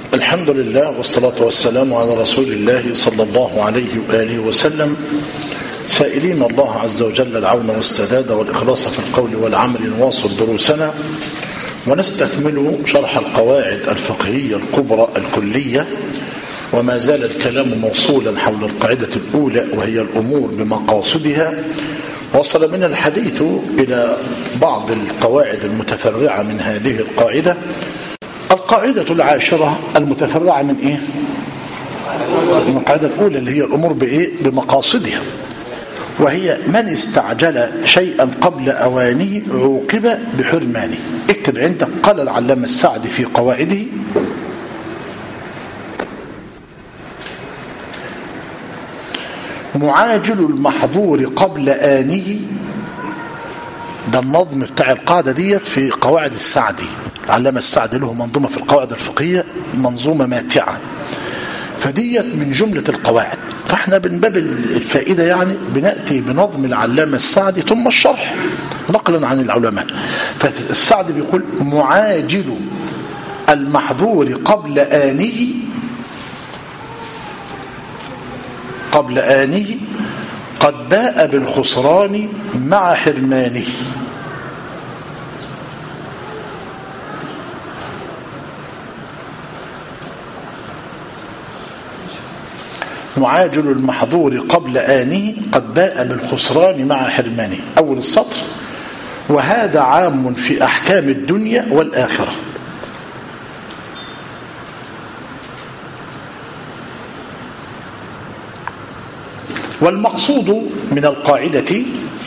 الحمد لله والصلاة والسلام على رسول الله صلى الله عليه وآله وسلم سائلين الله عز وجل العون والسداد والإخلاص في القول والعمل نواصل دروسنا ونستكمل شرح القواعد الفقهية الكبرى الكلية وما زال الكلام موصولا حول القاعدة الأولى وهي الأمور بمقاصدها وصل من الحديث إلى بعض القواعد المتفرعة من هذه القاعدة القاعدة العاشرة المتفرعة من إيه؟ من القاعدة الأولى اللي هي الأمور بإيه؟ بمقاصدها وهي من استعجل شيئا قبل أوانه عوقب بحرمانه اكتب عندك قال العلامة السعدي في قواعده معاجل المحظور قبل آنه ده النظم بتاع القاعدة ديت في قواعد السعدي العلامة السعدي له منظومة في القواعد الفقهية منظومة ماتعة فديت من جملة القواعد فاحنا من باب الفائدة يعني بنأتي بنظم العلامة السعدي ثم الشرح نقلا عن العلماء فالسعدي بيقول معاجل المحظور قبل آنه قبل آنه قد باء بالخسران مع حرمانه معاجل المحظور قبل آنه قد باء بالخسران مع حرمانه أول السطر وهذا عام في أحكام الدنيا والآخرة والمقصود من القاعدة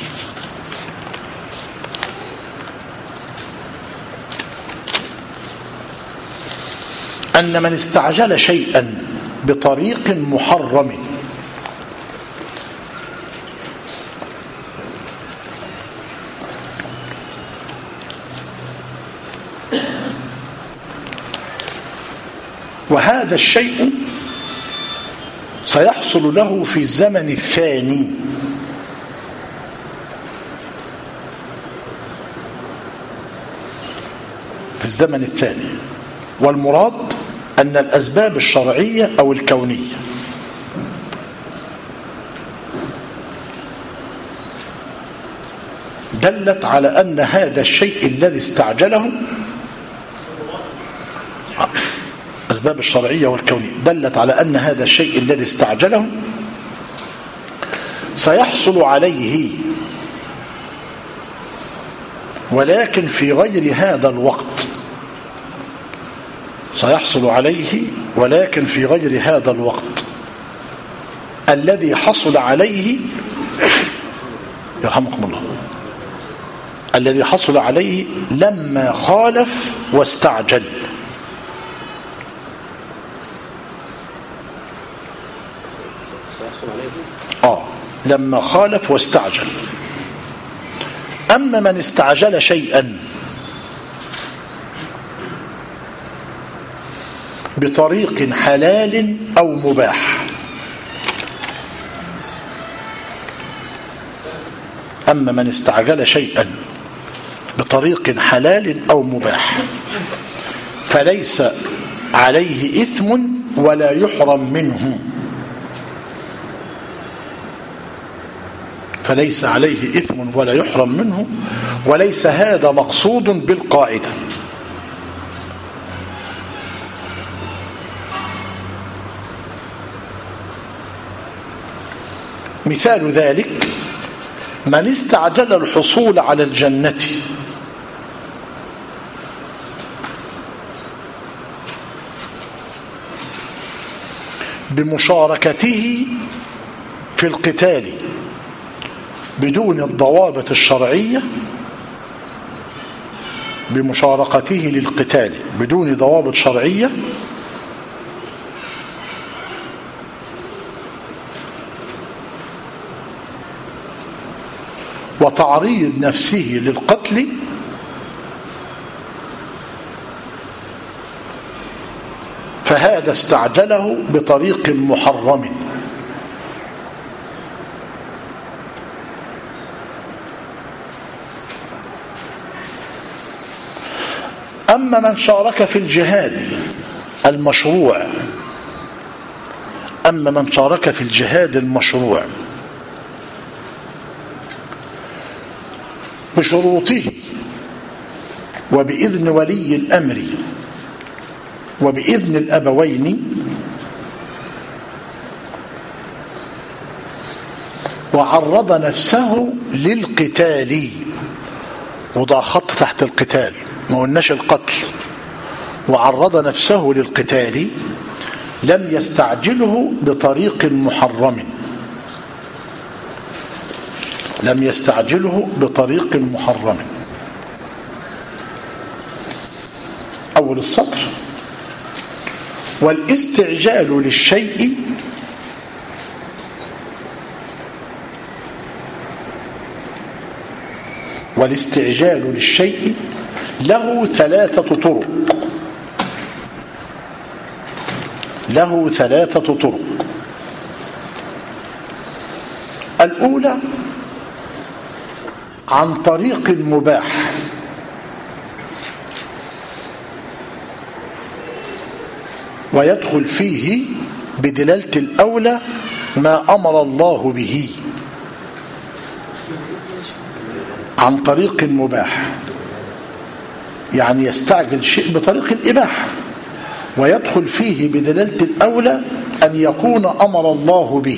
أن من استعجل شيئا بطريق محرم وهذا الشيء سيحصل له في الزمن الثاني في الزمن الثاني والمراد أن الأسباب الشرعية أو الكونية دلت على أن هذا الشيء الذي استعجله الأسباب الشرعية والكونية دلت على أن هذا الشيء الذي استعجله سيحصل عليه ولكن في غير هذا الوقت سيحصل عليه ولكن في غير هذا الوقت الذي حصل عليه يرحمكم الله الذي حصل عليه لما خالف واستعجل آه لما خالف واستعجل أما من استعجل شيئا بطريق حلال أو مباح أما من استعجل شيئا بطريق حلال أو مباح فليس عليه إثم ولا يحرم منه فليس عليه إثم ولا يحرم منه وليس هذا مقصود بالقاعدة مثال ذلك من استعجل الحصول على الجنة بمشاركته في القتال بدون الضوابط الشرعية بمشاركته للقتال بدون ضوابط شرعية وتعريض نفسه للقتل فهذا استعجله بطريق محرم أما من شارك في الجهاد المشروع أما من شارك في الجهاد المشروع بشروطه وبإذن ولي الأمر وبإذن الأبوين وعرض نفسه للقتال وضع خط تحت القتال ما قلناش القتل وعرض نفسه للقتال لم يستعجله بطريق محرم لم يستعجله بطريق محرم أول السطر والاستعجال للشيء والاستعجال للشيء له ثلاثة طرق له ثلاثة طرق الأولى عن طريق مباح ويدخل فيه بدلالة الأولى ما أمر الله به عن طريق مباح يعني يستعجل شيء بطريق الإباحة ويدخل فيه بدلالة الأولى أن يكون أمر الله به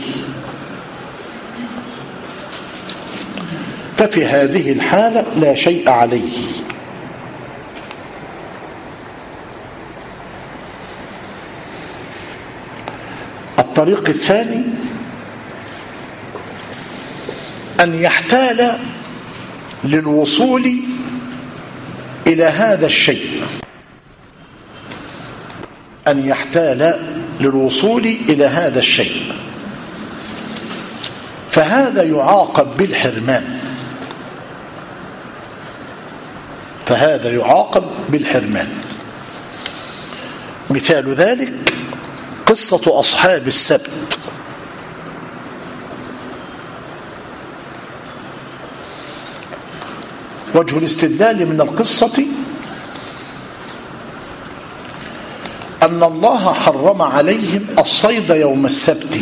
ففي هذه الحالة لا شيء عليه الطريق الثاني أن يحتال للوصول إلى هذا الشيء أن يحتال للوصول إلى هذا الشيء فهذا يعاقب بالحرمان فهذا يعاقب بالحرمان مثال ذلك قصة أصحاب السبت وجه الاستدلال من القصة أن الله حرم عليهم الصيد يوم السبت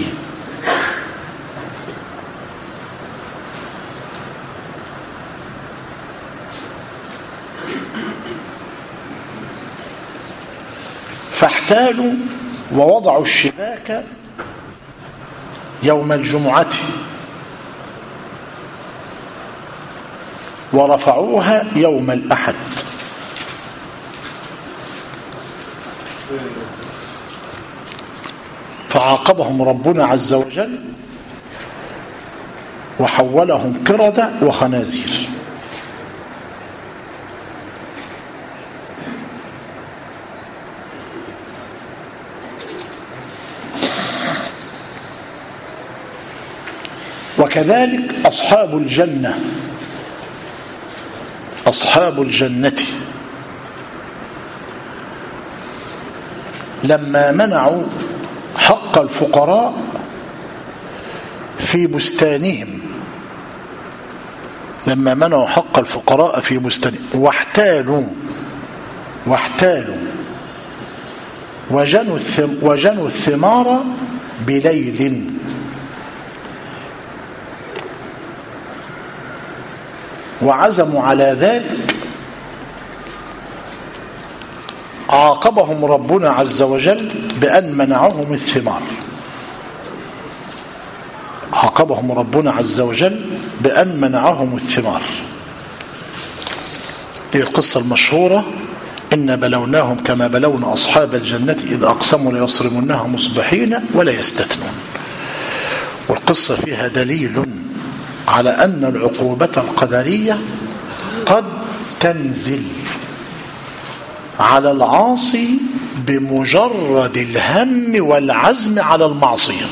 فاحتالوا ووضعوا الشباك يوم الجمعة ورفعوها يوم الأحد فعاقبهم ربنا عز وجل وحولهم قردة وخنازير وكذلك أصحاب الجنة أصحاب الجنة لما منعوا حق الفقراء في بستانهم لما منعوا حق الفقراء في بستانهم واحتالوا واحتالوا وجنوا, الثم وجنوا الثمار بليل وعزموا على ذلك عاقبهم ربنا عز وجل بأن منعهم الثمار عاقبهم ربنا عز وجل بأن منعهم الثمار هي القصة المشهورة إن بلوناهم كما بلونا أصحاب الجنة إذا أقسموا ليصرمنها مصبحين ولا يستثنون والقصة فيها دليل على أن العقوبة القدرية قد تنزل على العاصي بمجرد الهم والعزم على المعصية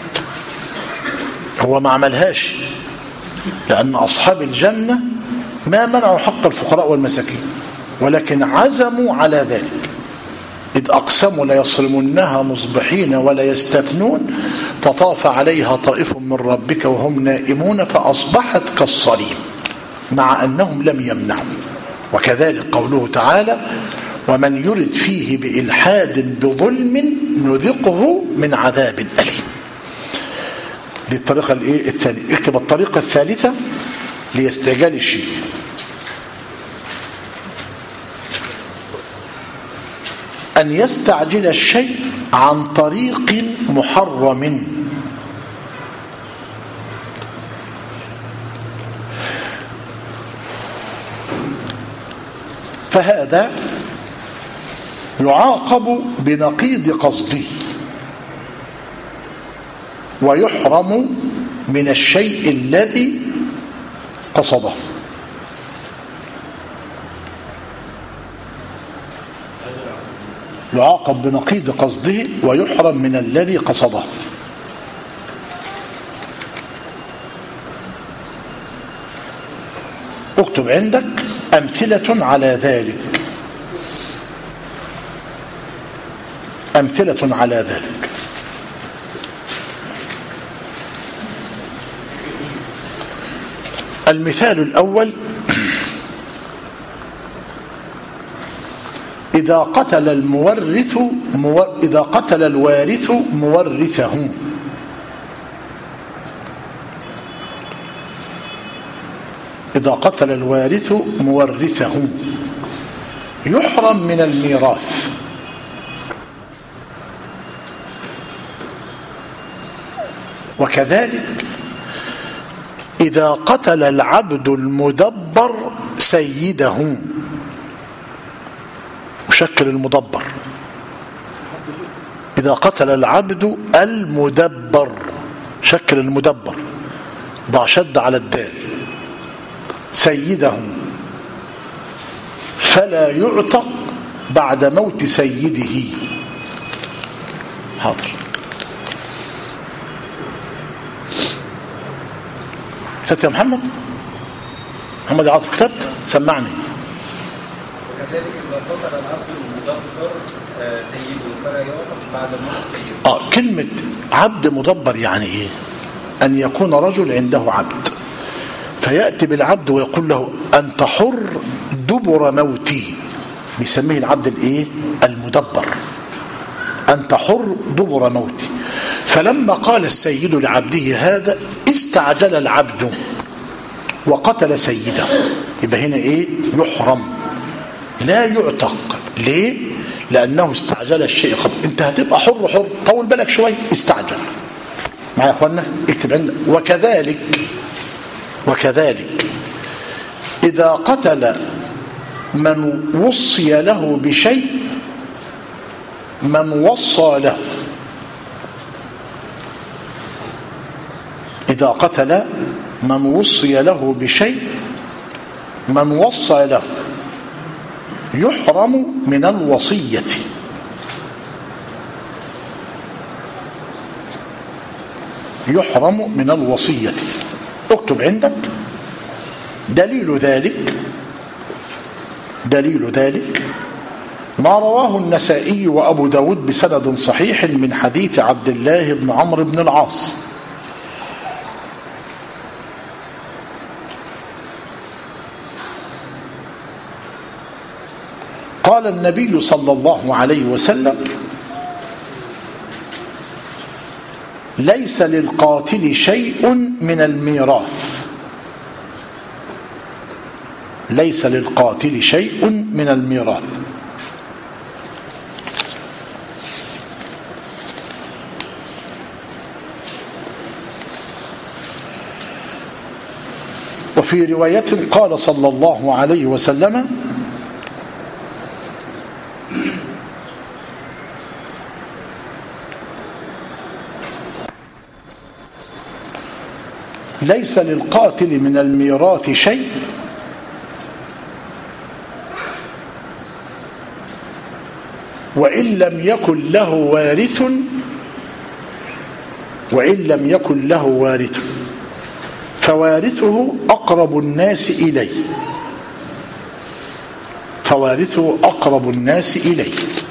هو ما عملهاش لأن أصحاب الجنة ما منعوا حق الفقراء والمساكين ولكن عزموا على ذلك إذ أقسموا ليصرمنها مصبحين ولا يستثنون فطاف عليها طائف من ربك وهم نائمون فأصبحت كالصريم مع أنهم لم يمنعوا وكذلك قوله تعالى ومن يرد فيه بإلحاد بظلم نذقه من عذاب أليم دي الطريقة الايه الثانية اكتب الطريقة الثالثة لاستعجال الشيء أن يستعجل الشيء عن طريق محرم فهذا يعاقب بنقيض قصده ويحرم من الشيء الذي قصده يعاقب بنقيض قصده ويحرم من الذي قصده اكتب عندك أمثلة على ذلك أمثلة على ذلك المثال الأول إذا قتل المورث مو... إذا قتل الوارث مورثه إذا قتل الوارث مورثه يحرم من الميراث وكذلك إذا قتل العبد المدبر سيده مشكل المدبر إذا قتل العبد المدبر شكل المدبر ضع شد على الدال سيده فلا يعتق بعد موت سيده حاضر كتبت يا محمد محمد عاطف كتبت سمعني وكذلك إذا قتل العبد المدبر آه، سيده فلا يعتق بعد موت سيده آه كلمة عبد مدبر يعني إيه أن يكون رجل عنده عبد فيأتي بالعبد ويقول له أنت حر دبر موتي بيسميه العبد الإيه المدبر أنت حر دبر موتي فلما قال السيد لعبده هذا استعجل العبد وقتل سيده يبقى هنا إيه يحرم لا يعتق ليه لأنه استعجل الشيء قبل انت هتبقى حر حر طول بالك شوي استعجل معايا يا اخوانا اكتب عندك وكذلك وكذلك إذا قتل من وصي له بشيء من وصى له إذا قتل من وصي له بشيء من وصى له يحرم من الوصية يحرم من الوصية اكتب عندك دليل ذلك دليل ذلك ما رواه النسائي وأبو داود بسند صحيح من حديث عبد الله بن عمرو بن العاص قال النبي صلى الله عليه وسلم ليس للقاتل شيء من الميراث ليس للقاتل شيء من الميراث وفي رواية قال صلى الله عليه وسلم ليس للقاتل من الميراث شيء وإن لم يكن له وارث وإن لم يكن له وارث فوارثه أقرب الناس إليه فوارثه أقرب الناس إليه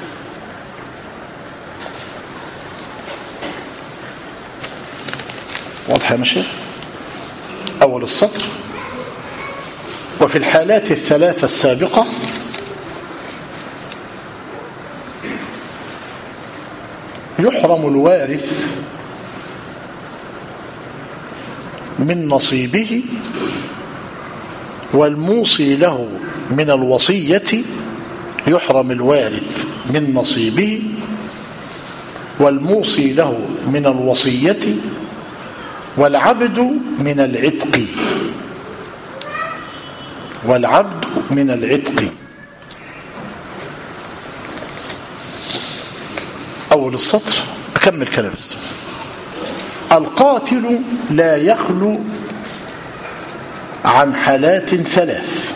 واضح يا مشايخ أول السطر وفي الحالات الثلاثة السابقة يحرم الوارث من نصيبه والموصي له من الوصية يحرم الوارث من نصيبه والموصي له من الوصية والعبد من العتق والعبد من العتق أول السطر أكمل كلام القاتل لا يخلو عن حالات ثلاث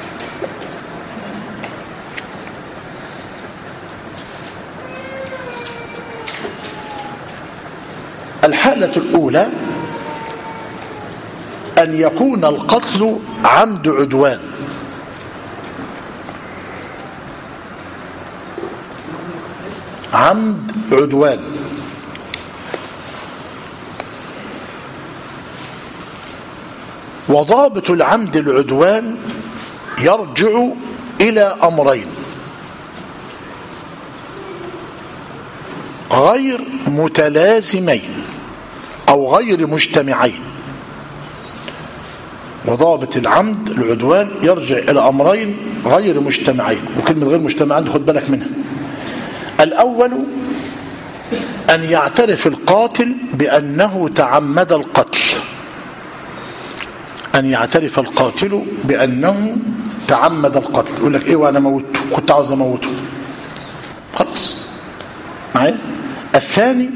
الحالة الأولى أن يكون القتل عمد عدوان عمد عدوان وضابط العمد العدوان يرجع إلى أمرين غير متلازمين أو غير مجتمعين وضابط العمد العدوان يرجع إلى أمرين غير مجتمعين وكلمة غير مجتمعين خد بالك منها الأول أن يعترف القاتل بأنه تعمد القتل أن يعترف القاتل بأنه تعمد القتل يقول لك إيه وأنا موته كنت عاوز أموته خلاص معايا الثاني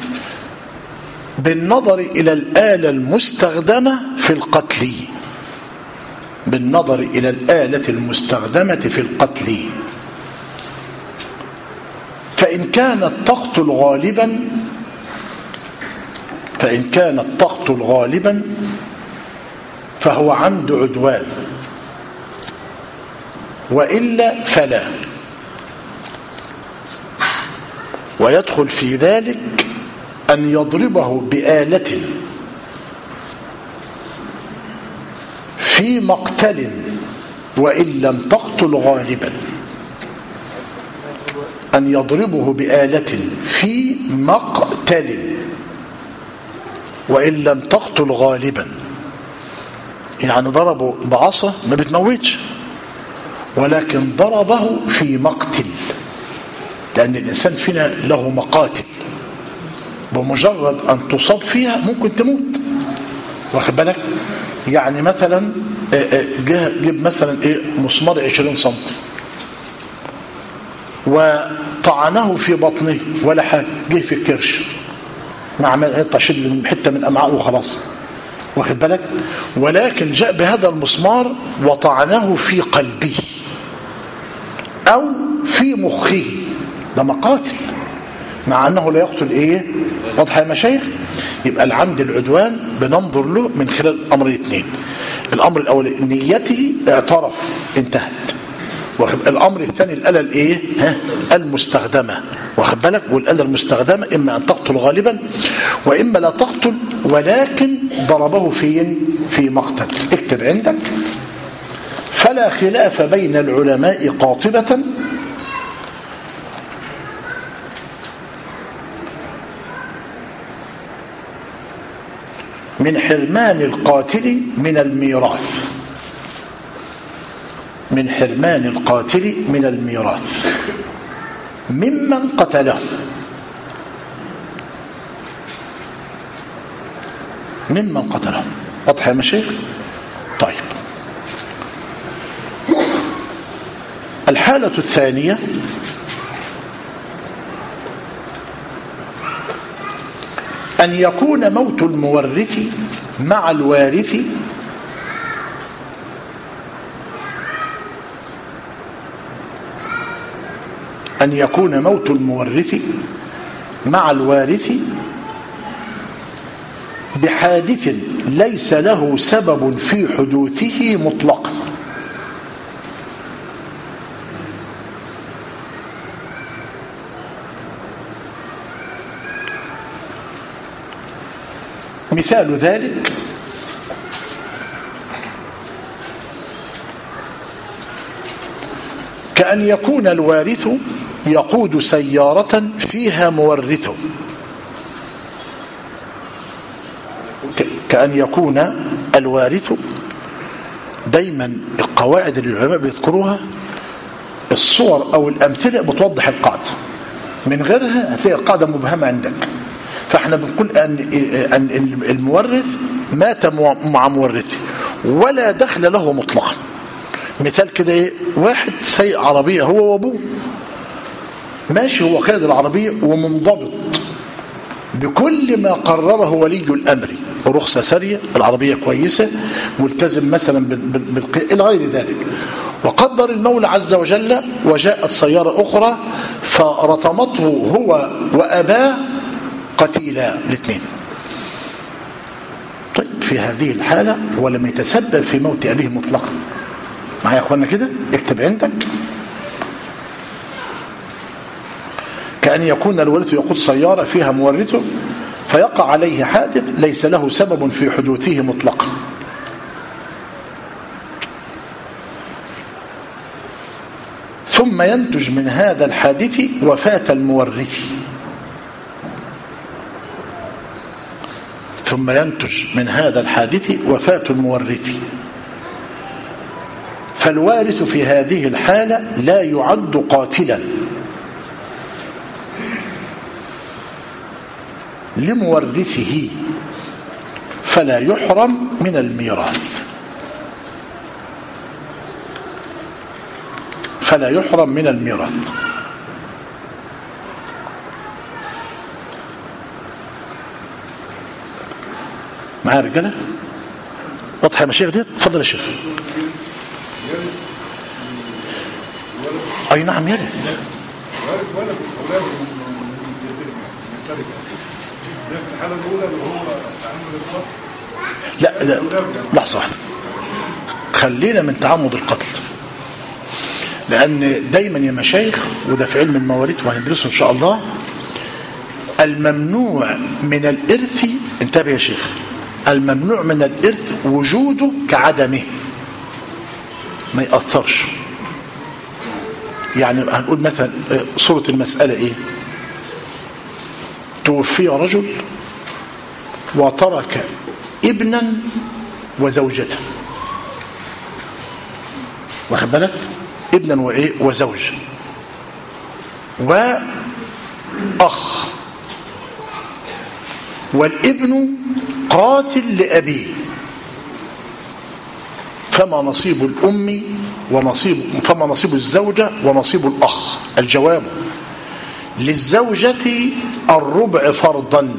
بالنظر إلى الآلة المستخدمة في القتل بالنظر إلى الآلة المستخدمة في القتل فإن كانت تقتل غالبا فإن كانت تقتل غالبا فهو عمد عدوان وإلا فلا ويدخل في ذلك أن يضربه بآلة في مقتل وإن لم تقتل غالبا أن يضربه بآلة في مقتل وإن لم تقتل غالبا يعني ضربه بعصا ما بتموتش ولكن ضربه في مقتل لأن الإنسان فينا له مقاتل بمجرد أن تصاب فيها ممكن تموت واخد بالك يعني مثلا جيب مثلا ايه مسمار 20 سم وطعنه في بطنه ولا حاجه جه في الكرش ما عمل شل حته من امعائه وخلاص واخد بالك ولكن جاء بهذا المسمار وطعنه في قلبه او في مخه ده مقاتل مع انه لا يقتل ايه واضح يا مشايخ يبقى العمد العدوان بننظر له من خلال الامر الاثنين الامر الاول نيته اعترف انتهت الامر الثاني الاله الايه ها المستخدمه واخد بالك والاله المستخدمه اما ان تقتل غالبا واما لا تقتل ولكن ضربه فين في مقتل اكتب عندك فلا خلاف بين العلماء قاطبه من حرمان القاتل من الميراث من حرمان القاتل من الميراث ممن قتله ممن قتله واضح يا مشايخ طيب الحالة الثانية أن يكون موت المورث مع الوارث أن يكون موت المورث مع الوارث بحادث ليس له سبب في حدوثه مطلقا مثال ذلك كأن يكون الوارث يقود سيارة فيها مورثه ك- كأن يكون الوارث دايما القواعد اللي العلماء بيذكروها الصور أو الأمثلة بتوضح القاعدة من غيرها هتلاقي القاعدة مبهمة عندك فاحنا بنقول أن أن المورث مات مع مورثه ولا دخل له مطلقا مثال كده ايه واحد سايق عربية هو وابوه ماشي هو قائد العربية ومنضبط بكل ما قرره ولي الأمر رخصة سرية العربية كويسة ملتزم مثلا بال- بال- بالق... إلى غير ذلك وقدر المولى عز وجل وجاءت سيارة أخرى فرطمته هو وأباه قتيلا الاثنين طيب في هذه الحالة ولم يتسبب في موت أبيه مطلقا معايا يا أخوانا كده اكتب عندك كأن يكون الوارث يقود سيارة فيها مورثه فيقع عليه حادث ليس له سبب في حدوثه مطلقا ثم ينتج من هذا الحادث وفاة المورث ثم ينتج من هذا الحادث وفاة المورث فالوارث في هذه الحالة لا يعد قاتلا لمورثه فلا يحرم من الميراث فلا يحرم من الميراث معايا يا رجاله واضحه يا مشايخ دي اتفضل يا شيخ اي نعم يرث وارث ولد من اولاده من من جدته من التركه ده في الحاله الاولى اللي هو تعمد القتل لا لا لحظه واحده خلينا من تعمد القتل لان دايما يا مشايخ وده في علم المواريث وهندرسه ان شاء الله الممنوع من الارث انتبه يا شيخ الممنوع من الارث وجوده كعدمه ما يأثرش يعني هنقول مثلا آه، صورة المسألة ايه توفي رجل وترك ابنا وزوجته واخد بالك ابنا وايه وزوج واخ والابن قاتل لابيه فما نصيب الام ونصيب فما نصيب الزوجه ونصيب الاخ الجواب للزوجه الربع فرضا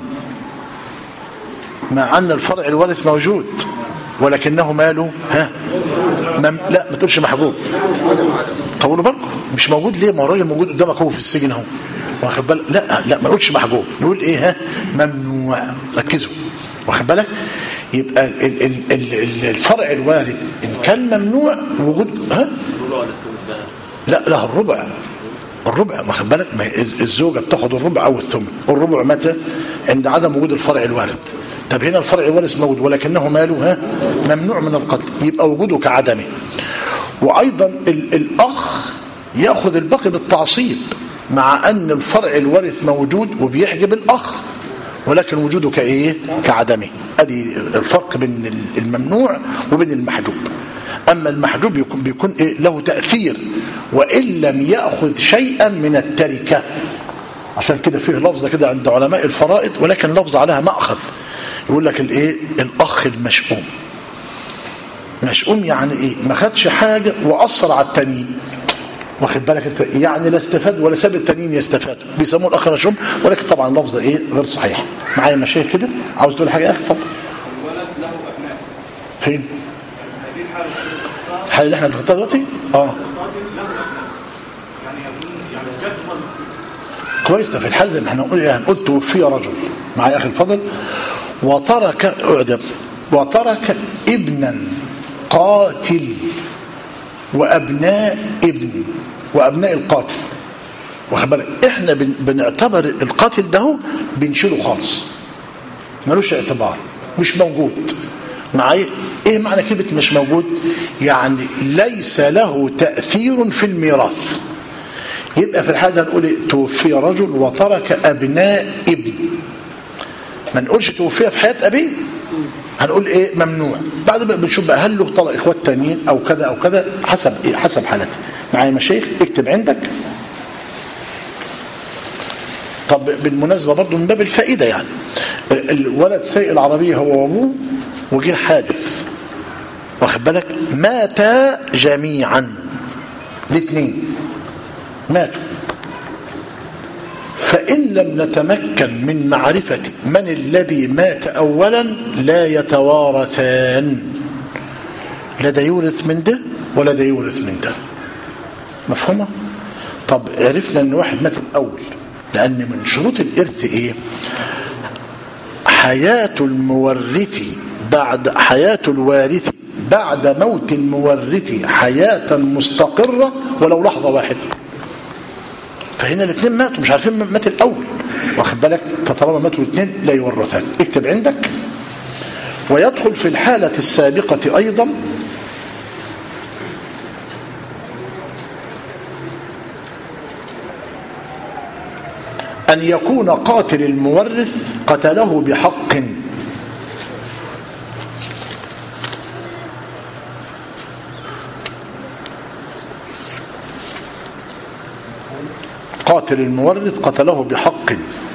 مع ان الفرع الوارث موجود ولكنه ماله ها مم لا ما تقولش محجوب طولوا بالكم مش موجود ليه ما هو الراجل موجود قدامك هو في السجن اهو واخد بالك لا لا ما نقولش محجوب نقول ايه ها ممنوع ركزوا واخد بالك يبقى ال ال ال ال ال الفرع الوارث ان كان ممنوع وجود ها لا لا الربع الربع ما خد بالك ما هي الزوجه بتاخد الربع او الثمن الربع متى عند عدم وجود الفرع الوارث طب هنا الفرع الوارث موجود ولكنه ماله ها ممنوع من القتل يبقى وجوده كعدمه وايضا ال الاخ ياخذ الباقي بالتعصيب مع ان الفرع الوارث موجود وبيحجب الاخ ولكن وجوده كايه كعدمه ادي الفرق بين الممنوع وبين المحجوب اما المحجوب بيكون, بيكون إيه له تاثير وان لم ياخذ شيئا من التركه عشان كده فيه لفظه كده عند علماء الفرائض ولكن لفظ عليها ماخذ يقول لك الايه الاخ المشؤوم مشؤوم يعني ايه ما خدش حاجه واثر على التانيين واخد بالك انت يعني لا استفاد ولا ساب التانيين يستفادوا بيسموه الاخ مشؤوم ولكن طبعا اللفظ ايه غير صحيح معايا مشايخ كده عاوز تقول حاجه يا اخي اتفضل الولد له ابناء فين هذه الحاله الحاله اللي احنا ذكرتها دلوقتي اه القاتل له ابناء يعني يكون يعني جد مرض كويس ده في الحال ده احنا هنقول ايه هنقول توفي رجل معايا اخي الفضل وترك اعجب وترك ابنا قاتل وابناء ابن وابناء القاتل واخد بالك احنا بن بنعتبر القاتل ده هو بنشيله خالص ملوش اعتبار مش موجود معايا ايه معنى كلمه مش موجود يعني ليس له تاثير في الميراث يبقى في الحالة نقول إيه؟ توفي رجل وترك أبناء ابن ما نقولش توفي في حياة أبيه هنقول ايه ممنوع بعد ما بنشوف بقى هل له طلق اخوات تانيين او كذا او كذا حسب ايه حسب حالته معايا مشايخ اكتب عندك طب بالمناسبه برضه من باب الفائده يعني الولد سايق العربيه هو وابوه وجه حادث واخد بالك ماتا جميعا الاثنين ماتوا فإن لم نتمكن من معرفة من الذي مات أولا لا يتوارثان لا ده يورث من ده ولا ده يورث من ده مفهومة؟ طب عرفنا ان واحد مات الأول لأن من شروط الإرث إيه؟ حياة المورث بعد حياة الوارث بعد موت المورث حياة مستقرة ولو لحظة واحدة فهنا الاثنين ماتوا مش عارفين مات الاول واخد بالك فطالما ماتوا الاثنين لا يورثان اكتب عندك ويدخل في الحالة السابقة أيضا أن يكون قاتل المورث قتله بحق قاتل المورث قتله بحق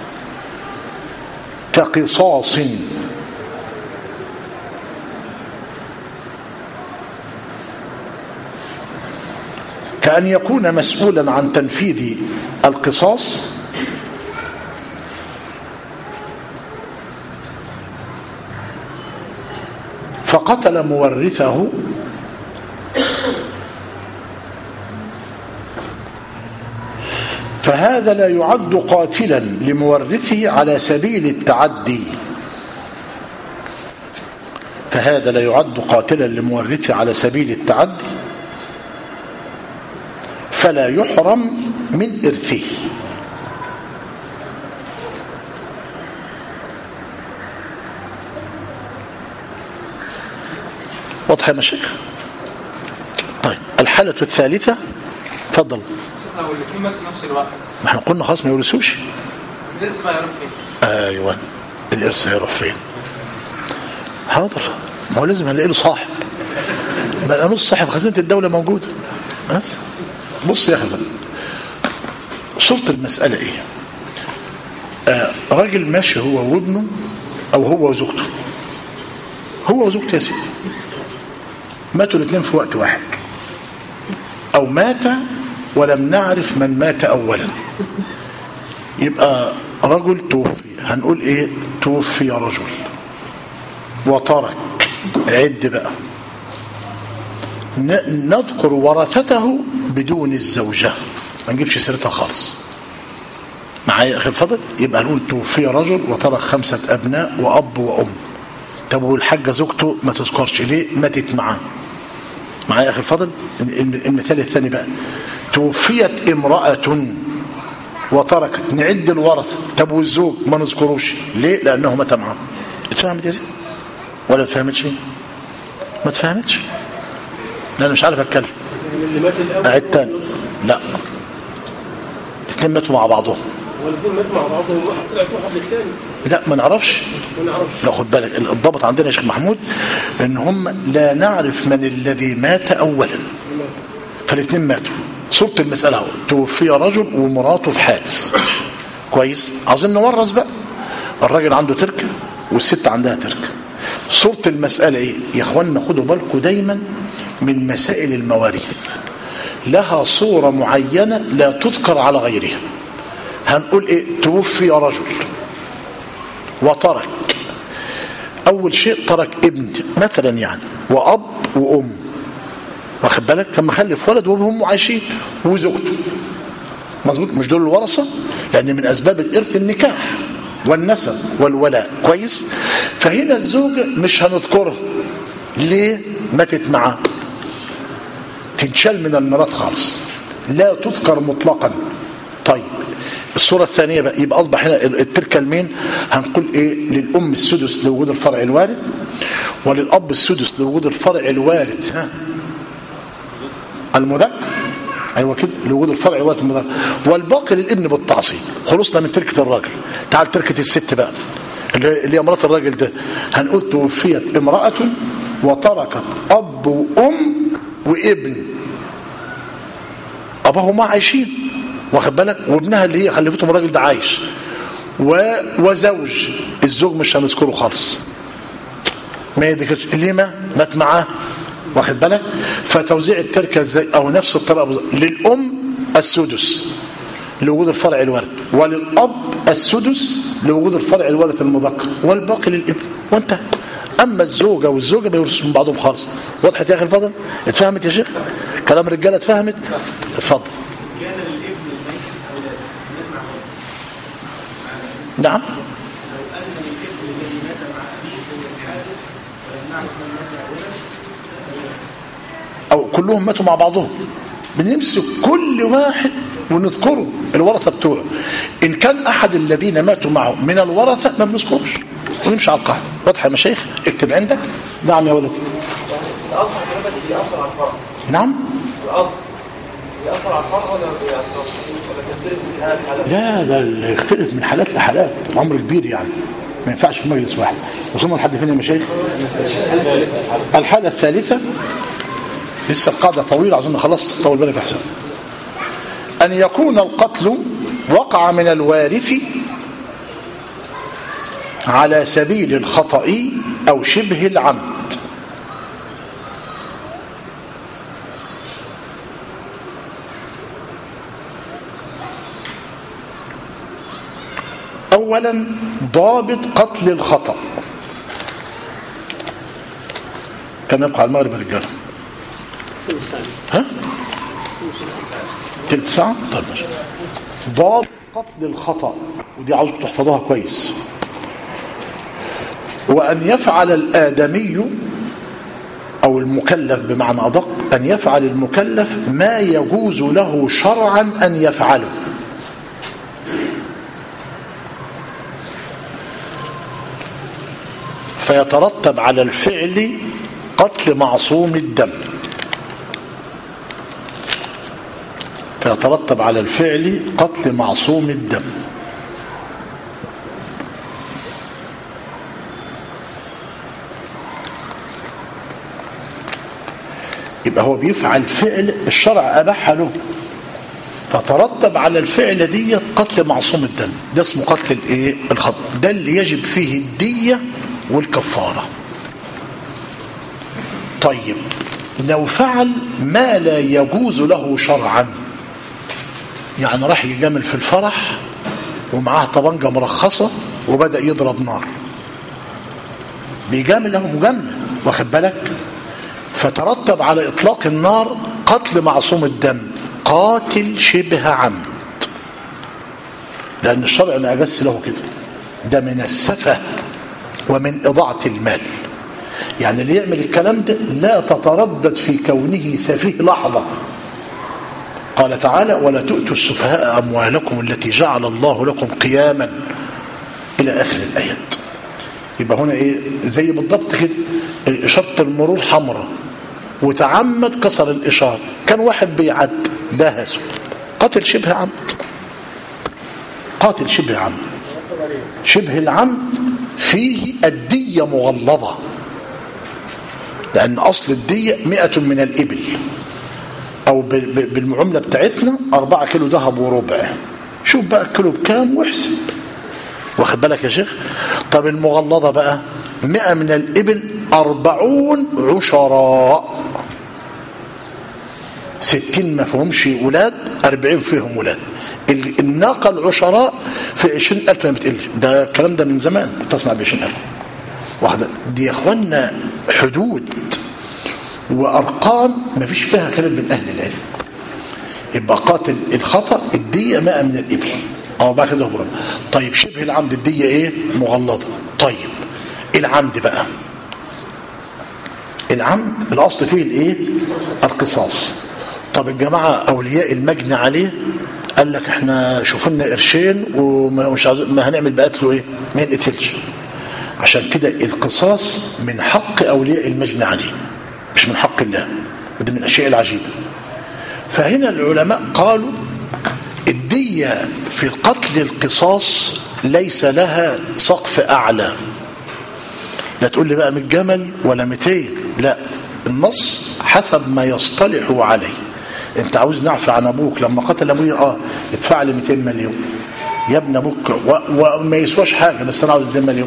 كقصاص كأن يكون مسؤولا عن تنفيذ القصاص فقتل مورثه فهذا لا يعد قاتلا لمورثه على سبيل التعدي فهذا لا يعد قاتلا لمورثه على سبيل التعدي فلا يحرم من إرثه واضح يا مشايخ طيب الحالة الثالثة تفضل لو الاثنين ماتوا في نفس الوقت ما احنا قلنا خلاص ما يورثوش لسه ما يعرف فين ايوه الارث هيروح فين حاضر ما هو لازم هنلاقي له صاحب بقى نص صاحب خزينه الدوله موجوده بس بص يا اخي الفضل. صوره المساله ايه آه راجل ماشي هو وابنه او هو وزوجته هو وزوجته يا سيدي ماتوا الاثنين في وقت واحد او مات ولم نعرف من مات اولا يبقى رجل توفي هنقول ايه توفي رجل وترك عد بقى ن- نذكر ورثته بدون الزوجة ما نجيبش سيرتها خالص معايا اخي الفضل يبقى نقول توفي رجل وترك خمسة ابناء واب وام طب والحاجة زوجته ما تذكرش ليه ماتت معاه معايا اخي الفضل الم- المثال الثاني بقى توفيت امرأة وتركت نعد الورثة طب والزوج ما نذكروش ليه لانه مات معاه اتفهمت يا زين ولا اتفهمتش ما اتفهمتش لا انا مش عارف اتكلم اللي مات الاول اعد تاني لا الاثنين ماتوا مع بعضهم والاثنين ماتوا مع بعضهم واحد طلع واحد للثاني لا ما نعرفش ما نعرفش لا خد بالك الضابط عندنا يا شيخ محمود ان هم لا نعرف من الذي مات اولا فالاثنين ماتوا صورة المسألة اهو توفي رجل ومراته في حادث كويس عاوزين نورث بقى الراجل عنده تركة والست عندها تركة صورة المسألة ايه يا اخوانا خدوا بالكم دايما من مسائل المواريث لها صورة معينة لا تذكر على غيرها هنقول ايه توفي رجل وترك اول شيء ترك ابن مثلا يعني واب وام واخد بالك كان مخلف ولد وهم عايشين وزوجته مظبوط مش دول الورثه لان من اسباب الارث النكاح والنسب والولاء كويس فهنا الزوجه مش هنذكرها ليه ماتت معاه تنشال من الميراث خالص لا تذكر مطلقا طيب الصورة الثانية بقى يبقى أصبح هنا التركة لمين هنقول إيه للأم السدس لوجود الفرع الوارث وللأب السدس لوجود الفرع الوارث ها المذكر ايوه كده لوجود الفرع الوارث المذكر والباقي للابن بالتعصيب خلصنا من تركه الراجل تعال تركه الست بقى اللي اللي هي مرات الراجل ده هنقول توفيت امراه وتركت اب وام وابن اباهما عايشين واخد بالك وابنها اللي هي خلفتهم الراجل ده عايش و... وزوج الزوج مش هنذكره خالص ما يذكرش لما مات معاه واخد بالك فتوزيع التركه ازاي او نفس الطريقه بالظبط. للام السدس لوجود الفرع الوارث وللاب السدس لوجود الفرع الوارث المذكر والباقي للابن وانتهى اما الزوجه والزوجه ما يورثوا من بعضهم خالص وضحت يا اخي الفضل اتفهمت يا شيخ كلام الرجاله اتفهمت اتفضل كان للابن الميت اولاد نسمع نعم لو ان للابن الذي مات مع ابيه هو الحادث ولم نعرف من مات اولا او كلهم ماتوا مع بعضهم بنمسك كل واحد ونذكره الورثه بتوعه ان كان احد الذين ماتوا معه من الورثه ما بنذكرش ونمشي على القاعده واضحه يا مشايخ اكتب عندك نعم يا ولد الاصل حضرتك بيأثر على الفرع نعم الاصل بيأثر على الفرع ولا ما بيأثرش ولا بيختلف من حالة لحالة لا ده اللي يختلف من حالات لحالات الامر كبير يعني ما ينفعش في مجلس واحد وصلنا لحد فين يا مشايخ الحاله الثالثه لسه القاعده طويله اظن خلاص طول بالك احسن ان يكون القتل وقع من الوارث على سبيل الخطأ او شبه العمد اولا ضابط قتل الخطأ كم يبقى على المغرب يا رجاله ها تلت ساعة طيب ماشي ضابط قتل الخطأ ودي عاوزكم تحفظوها كويس وأن يفعل الآدمي أو المكلف بمعنى أدق أن يفعل المكلف ما يجوز له شرعا أن يفعله فيترتب على الفعل قتل معصوم الدم فيترتب على الفعل قتل معصوم الدم يبقى هو بيفعل فعل الشرع أباح له فترتب على الفعل دي قتل معصوم الدم ده اسمه قتل الايه الخطأ ده اللي يجب فيه الدية والكفارة طيب لو فعل ما لا يجوز له شرعا يعني راح يجامل في الفرح ومعاه طبنجة مرخصة وبدأ يضرب نار بيجامل له مجاملة واخد بالك فترتب على إطلاق النار قتل معصوم الدم قاتل شبه عمد لأن الشرع ما أجس له كده ده من السفة ومن إضاعة المال يعني اللي يعمل الكلام ده لا تتردد في كونه سفيه لحظة قال تعالى ولا تؤتوا السفهاء أموالكم التي جعل الله لكم قياما إلى آخر الآيات يبقى هنا إيه زي بالضبط كده إشارة المرور حمراء وتعمد كسر الإشارة كان واحد بيعد دهسه قتل شبه عمد قاتل شبه عمد شبه العمد فيه الدية مغلظة لأن أصل الدية مئة من الإبل أو بالمعاملة بتاعتنا أربعة كيلو ذهب وربع شوف بقى الكيلو بكام واحسب واخد بالك يا شيخ طب المغلظة بقى مئة من الإبل أربعون عشراء ستين ما فيهمش ولاد أربعين فيهم ولاد الناقة العشراء في عشرين ألف ما بتقلش ده الكلام ده من زمان كنت أسمع بعشرين ألف واحدة دي يا أخوانا حدود وأرقام ما فيش فيها خلاف بين أهل العلم يبقى قاتل الخطأ الدية ماء من الإبل أو بقى كده برا. طيب شبه العمد الدية إيه مغلظة طيب العمد بقى العمد الأصل فيه الإيه القصاص طب الجماعة أولياء المجني عليه قال لك احنا شوف لنا قرشين ومش عاوز ما هنعمل بقتله ايه ما ينقتلش عشان كده القصاص من حق اولياء المجني عليه مش من حق الله وده من الاشياء العجيبه فهنا العلماء قالوا الدية في قتل القصاص ليس لها سقف أعلى لا تقول لي بقى 100 جمل ولا 200 لا النص حسب ما يصطلح عليه انت عاوز نعفى عن ابوك لما قتل ابويا اه ادفع لي 200 مليون يا ابن ابوك و- وما يسواش حاجه بس انا عاوز 200 مليون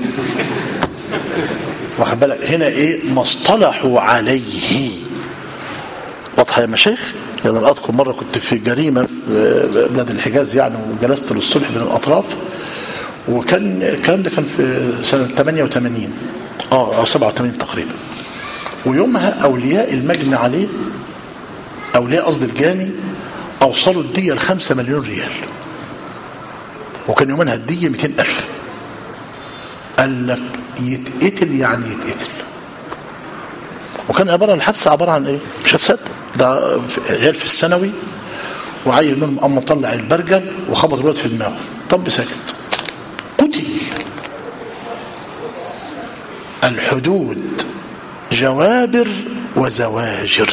واخد بالك هنا ايه ما اصطلحوا عليه واضحه يا مشايخ يعني انا اذكر مره كنت في جريمه في بلاد الحجاز يعني وجلست للصلح بين الاطراف وكان الكلام ده كان في سنه 88 اه او 87 تقريبا ويومها اولياء المجني عليه اولياء قصد الجاني اوصلوا الديه ل 5 مليون ريال وكان يومها الديه 200 الف قال لك يتقتل يعني يتقتل وكان عباره عن الحادثه عباره عن ايه مش هتصدق ده في- عيال في الثانوي وعيل منهم قام مطلع البرجل وخبط الولد في دماغه طب ساكت قتل الحدود جوابر وزواجر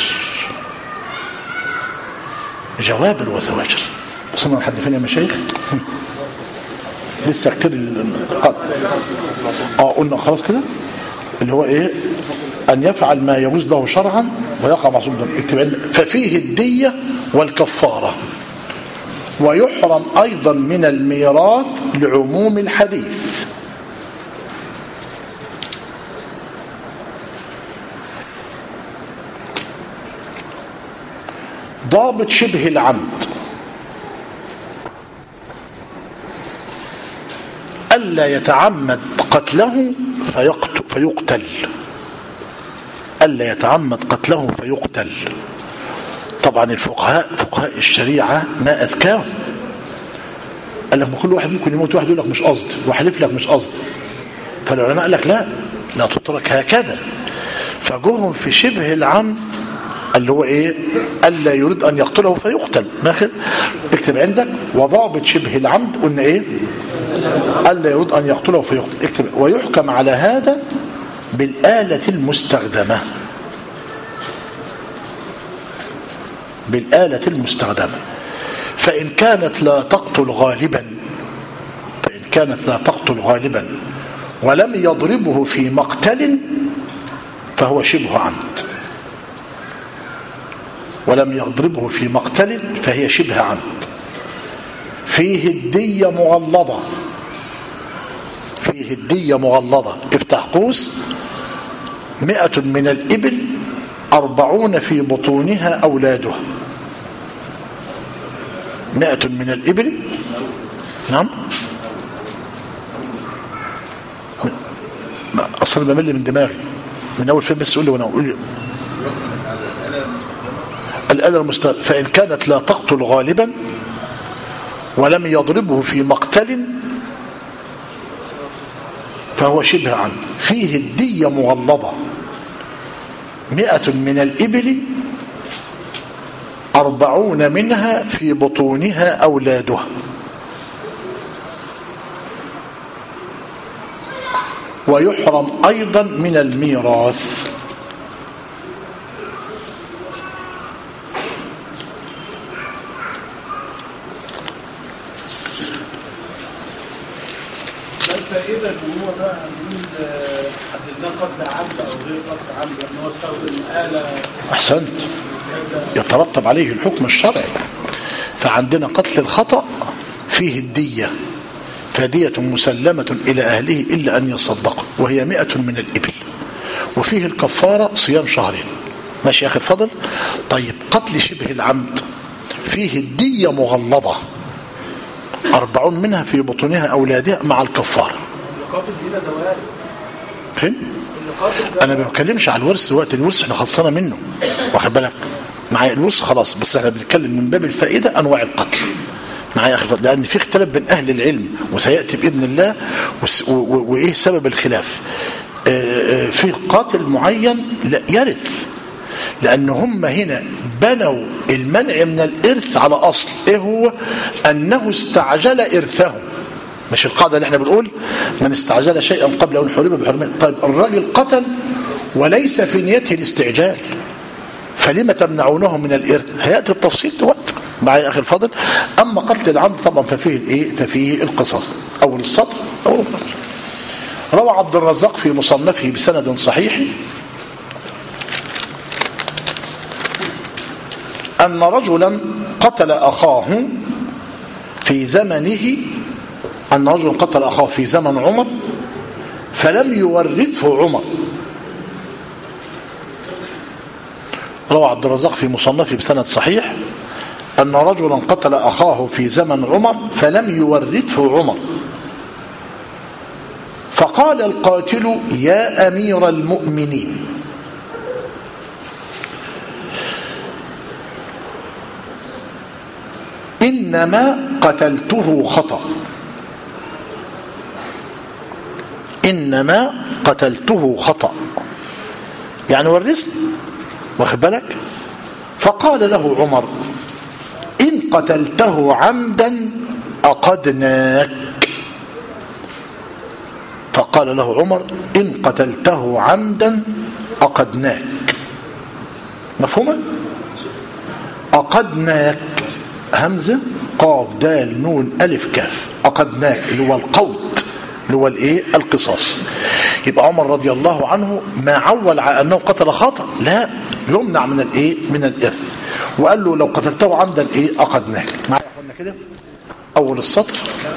جوابر وزواجر وصلنا لحد فين يا مشايخ لسه كتير القتل اه قلنا خلاص كده اللي هو ايه ان يفعل ما يجوز له شرعا ويقع معصوم دم اكتب عندنا ففيه الدية والكفارة ويحرم ايضا من الميراث لعموم الحديث ضابط شبه العمد ألا يتعمد قتله فيقتل, فيقتل ألا يتعمد قتله فيقتل طبعا الفقهاء فقهاء الشريعة ما أذكاهم قال لك ما كل واحد ممكن يموت واحد يقول لك مش قصدي وحلف لك مش قصدي فالعلماء قال لك لا لا تترك هكذا فجوهم في شبه العمد اللي هو ايه الا يريد ان يقتله فيقتل ماخر اكتب عندك وضابط شبه العمد قلنا ايه الا يريد ان يقتله فيقتل اكتب ويحكم على هذا بالآلة المستخدمة بالآلة المستخدمة فإن كانت لا تقتل غالبا فإن كانت لا تقتل غالبا ولم يضربه في مقتل فهو شبه عمد ولم يضربه في مقتل فهي شبه عمد فيه الدية مغلظة فيه الدية مغلظة افتح قوس مئة من الإبل أربعون في بطونها أولادها مئة من الإبل نعم ما- أصلا بمل من دماغي من أول فيلم بس قول لي وأنا أقول لي الآلة المستغل فإن كانت لا تقتل غالبا ولم يضربه في مقتل فهو شبه عمد فيه الدية مغلظة مئة من الإبل أربعون منها في بطونها أولادها ويحرم أيضا من الميراث ما الفائدة ان هو بقى نقول آه، حددناه قتل عمد او غير قتل عمد ان هو استخدم آلة أحسنت كذا يترتب عليه الحكم الشرعي فعندنا قتل الخطأ فيه الدية فدية مسلمة إلى أهله إلا أن يصدقوا وهي مئة من الإبل وفيه الكفارة صيام شهرين ماشي يا أخي الفضل طيب قتل شبه العمد فيه الدية مغلظة أربعون منها في بطونها أولادها مع الكفارة القاتل هنا ده وارث فين؟ القاتل ده انا ما بتكلمش على الورث دلوقتي الورث احنا خلصنا منه واخد بالك معايا الورث خلاص بس احنا بنتكلم من باب الفائده انواع القتل معايا يا اخي الفضل، لان في اختلاف بين اهل العلم وسياتي باذن الله وس- و- و- وايه سبب الخلاف آه، آه، في قاتل معين لا يرث لان هم هنا بنوا المنع من الارث على اصل ايه هو انه استعجل ارثه مش القاعده اللي احنا بنقول من استعجل شيئا قبل ان حرم بحرمه طيب الراجل قتل وليس في نيته الاستعجال فلما تمنعونه من الإرث هيأتي التفصيل دلوقتي معايا يا أخي الفاضل أما قتل العمد طبعا ففيه الإيه ففيه القصاص أول السطر أول السطر روى عبد الرزاق في مصنفه بسند صحيح أن رجلا قتل أخاه في زمنه أن رجلا قتل أخاه في زمن عمر فلم يورثه عمر روى عبد الرزاق في مصنفه بسند صحيح أن رجلا قتل أخاه في زمن عمر فلم يورثه عمر فقال القاتل يا أمير المؤمنين إنما قتلته خطأ إنما قتلته خطأ يعني ورثني واخد بالك فقال له عمر إن قتلته عمدا أقدناك فقال له عمر إن قتلته عمدا أقدناك مفهومة أقدناك همزة قاف دال نون ألف كاف أقدناك اللي هو القود اللي هو الايه القصاص يبقى عمر رضي الله عنه ما عول على انه قتل خطا لا يمنع من الايه من الارث وقال له لو قتلته عمدا ايه اقدناك معايا يا اخوانا كده اول السطر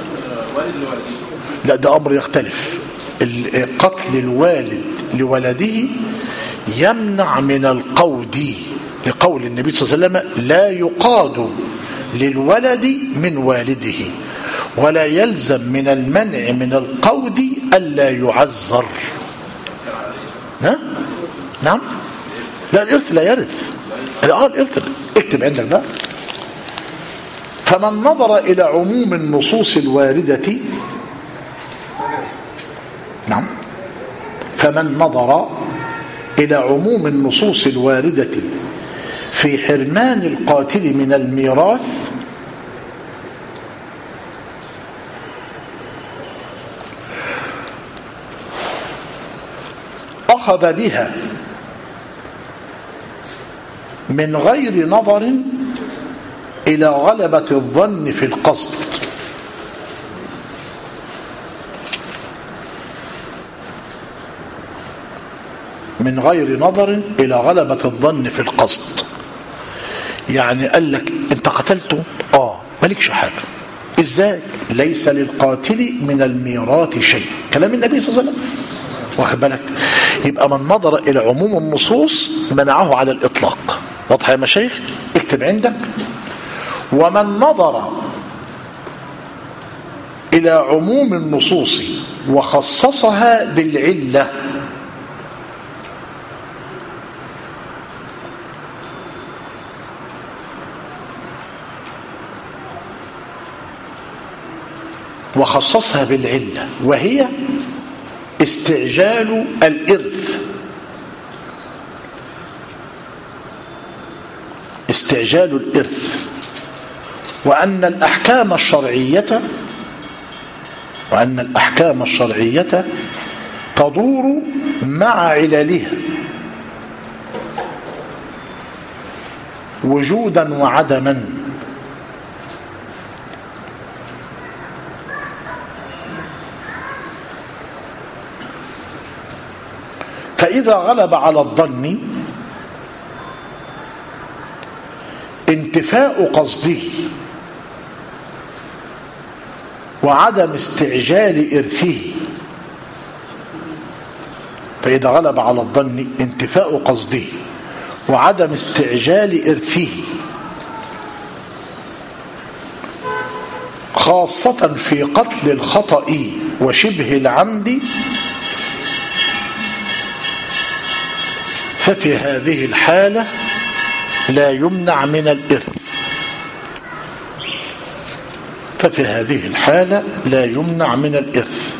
لا ده امر يختلف ال- قتل الوالد لولده يمنع من القود لقول النبي صلى الله عليه وسلم لا يقاد للولد من والده ولا يلزم من المنع من القود ألا يعذر ها؟ نعم لا الإرث لا يرث اه الإرث اكتب عندك بقى فمن نظر إلى عموم النصوص الواردة نعم فمن نظر إلى عموم النصوص الواردة في حرمان القاتل من الميراث أخذ بها من غير نظر إلى غلبة الظن في القصد من غير نظر إلى غلبة الظن في القصد يعني قال لك انت قتلته اه مالكش حاجة ازاي ليس للقاتل من الميراث شيء كلام النبي صلى الله عليه وسلم واخد بالك يبقى من نظر الى عموم النصوص منعه على الاطلاق واضح يا مشايخ اكتب عندك ومن نظر الى عموم النصوص وخصصها بالعله وخصصها بالعله وهي استعجال الإرث استعجال الإرث وأن الأحكام الشرعية وأن الأحكام الشرعية تدور مع عللها وجودا وعدما فإذا غلب على الظن انتفاء قصده وعدم استعجال إرثه فإذا غلب على الظن انتفاء قصده وعدم استعجال إرثه خاصة في قتل الخطأ وشبه العمد ففي هذه الحالة لا يمنع من الإرث ففي هذه الحالة لا يمنع من الإرث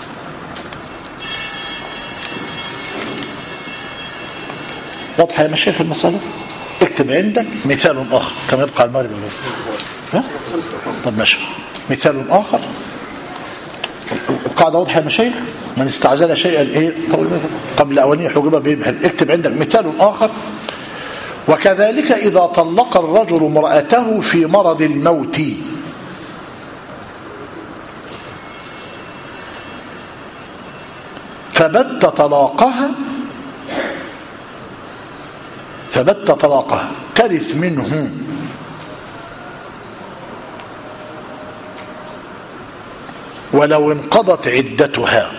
واضحة يا مشايخ المسألة اكتب عندك مثال آخر كما يبقى المغرب ها؟ طب ماشي مثال آخر القاعدة واضحة يا مشايخ من استعجل شيئا ايه قبل أوانيه حجبه به بحل اكتب عندك مثال آخر وكذلك إذا طلق الرجل امرأته في مرض الموت فبت طلاقها فبت طلاقها ترث منه ولو انقضت عدتها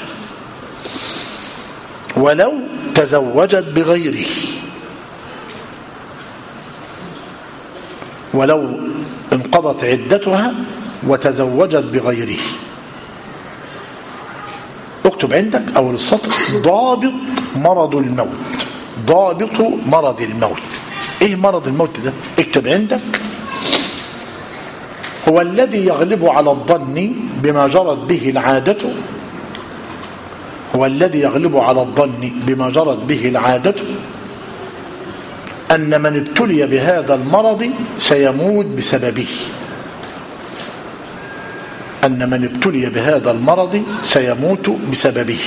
ولو تزوجت بغيره ولو انقضت عدتها وتزوجت بغيره اكتب عندك أول السطر ضابط مرض الموت ضابط مرض الموت ايه مرض الموت ده اكتب عندك هو الذي يغلب على الظن بما جرت به العادة هو الذي يغلب على الظن بما جرت به العادة أن من ابتلي بهذا المرض سيموت بسببه أن من ابتلي بهذا المرض سيموت بسببه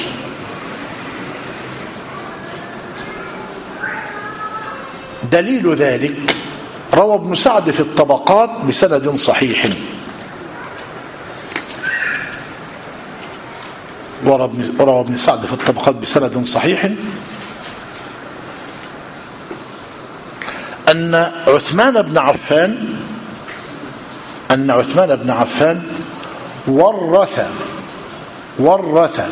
دليل ذلك روى ابن سعد في الطبقات بسند صحيح وروى ابن سعد في الطبقات بسند صحيح أن عثمان بن عفان أن عثمان بن عفان ورث ورث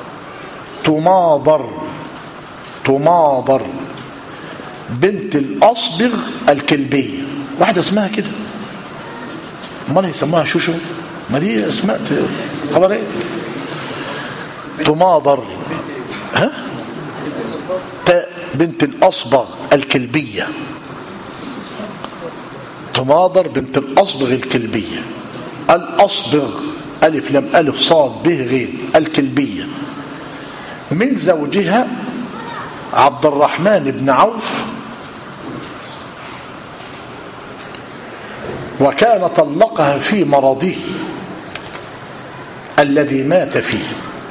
تماضر تماضر بنت الأصبغ الكلبية واحدة اسمها كده امال يسموها شوشو ما دي اسماء خبر ايه تماضر ها تاء بنت الأصبغ الكلبية تماضر بنت الأصبغ الكلبية الأصبغ ألف لم ألف صاد به غير الكلبية من زوجها عبد الرحمن بن عوف وكان طلقها في مرضه الذي مات فيه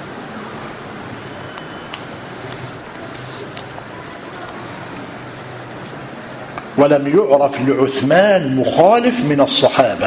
ولم يعرف لعثمان مخالف من الصحابة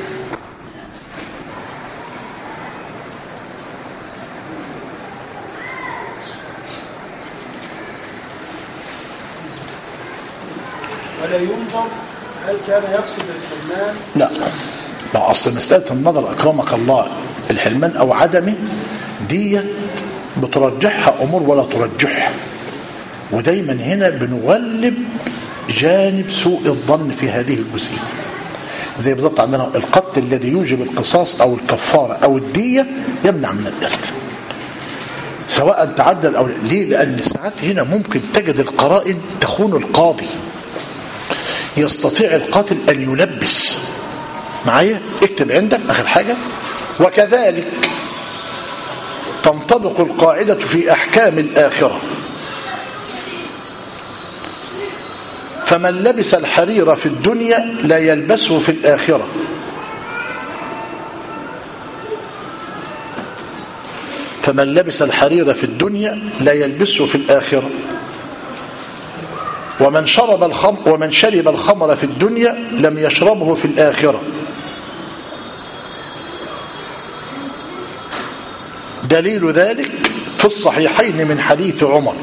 ولا ينظر هل كان يقصد الحرمان لا لا أصل مسألة النظر أكرمك الله الحرمان أو عدمه دي بترجحها أمور ولا ترجحها ودايما هنا بنغلب جانب سوء الظن في هذه الجزئية زي بالضبط عندنا القتل الذي يوجب القصاص أو الكفارة أو الدية يمنع من الإرث سواء تعدل أو لا. ليه لأن ساعات هنا ممكن تجد القرائن تخون القاضي يستطيع القاتل أن يلبس معايا اكتب عندك آخر حاجة وكذلك تنطبق القاعدة في أحكام الآخرة فمن لبس الحرير في الدنيا لا يلبسه في الآخرة فمن لبس الحرير في الدنيا لا يلبسه في الآخرة ومن شرب الخمر ومن شرب الخمر في الدنيا لم يشربه في الآخرة دليل ذلك في الصحيحين من حديث عمر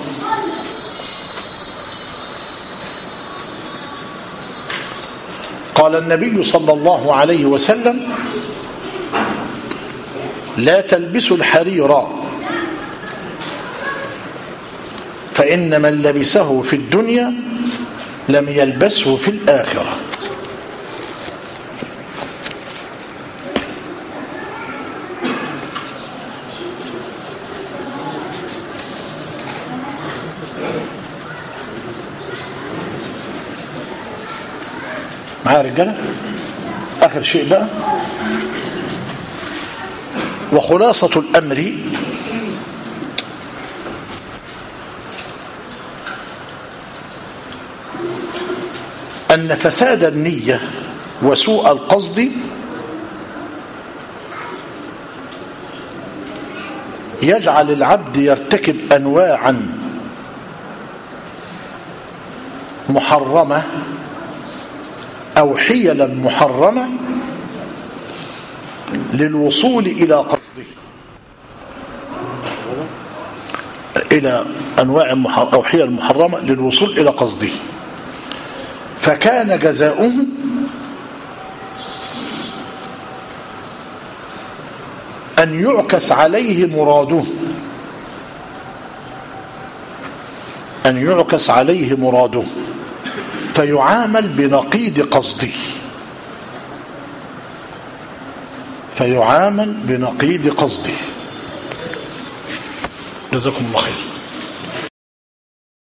قال النبي صلى الله عليه وسلم لا تلبسوا الحرير فإن من لبسه في الدنيا لم يلبسه في الآخرة معايا رجالة آخر شيء بقى وخلاصة الأمر أن فساد النية وسوء القصد يجعل العبد يرتكب أنواعا محرمة أو حيلا محرمة للوصول إلى قصده إلى أنواع محر- أو حيل محرمة للوصول إلى قصده فكان جزاؤه أن يعكس عليه مراده أن يعكس عليه مراده فيعامل بنقيض قصده فيعامل بنقيض قصده جزاكم الله خير